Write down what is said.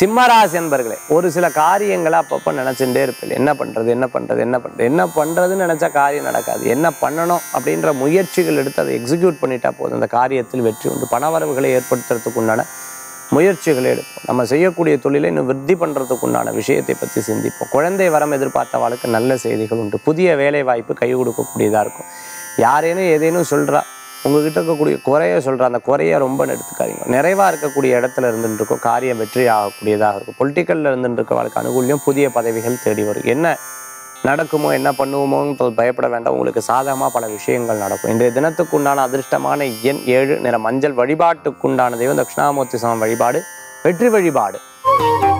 சிம்மராசி என்பர்களே ஒரு சில காரியங்களை அப்பப்போ நினச்சிட்டே இருப்பேன் என்ன பண்ணுறது என்ன பண்ணுறது என்ன பண்ணுறது என்ன பண்ணுறதுன்னு நினச்சா காரியம் நடக்காது என்ன பண்ணணும் அப்படின்ற முயற்சிகள் எடுத்து அதை எக்ஸிக்யூட் பண்ணிட்டா போதும் அந்த காரியத்தில் வெற்றி உண்டு பணவரவுகளை ஏற்படுத்துறதுக்கு உண்டான முயற்சிகளை எடுப்போம் நம்ம செய்யக்கூடிய தொழிலை இன்னும் விருத்தி பண்ணுறதுக்கு உண்டான விஷயத்தை பற்றி சிந்திப்போம் குழந்தை வரம் எதிர்பார்த்தவாளுக்கு நல்ல செய்திகள் உண்டு புதிய வேலை வாய்ப்பு கை கொடுக்கக்கூடியதாக இருக்கும் யாரேனும் ஏதேனும் சொல்கிறா உங்ககிட்ட இருக்கக்கூடிய குறைய சொல்கிற அந்த குறைய ரொம்ப எடுத்துக்காதீங்க நிறைவாக இருக்கக்கூடிய இடத்துல இருந்துட்டு இருக்கும் காரியம் வெற்றி ஆகக்கூடியதாக இருக்கும் பொலிட்டிக்கலில் இருந்துட்டு இருக்கவளுக்கு அனுகூல்யம் புதிய பதவிகள் தேடி வரும் என்ன நடக்குமோ என்ன பண்ணுவோமோன்னு பயப்பட வேண்டாம் உங்களுக்கு சாதகமாக பல விஷயங்கள் நடக்கும் இன்றைய தினத்துக்கு உண்டான அதிர்ஷ்டமான எண் ஏழு நிற மஞ்சள் வழிபாட்டுக்குண்டான தெய்வம் தட்சிணாமூர்த்தி சமம் வழிபாடு வெற்றி வழிபாடு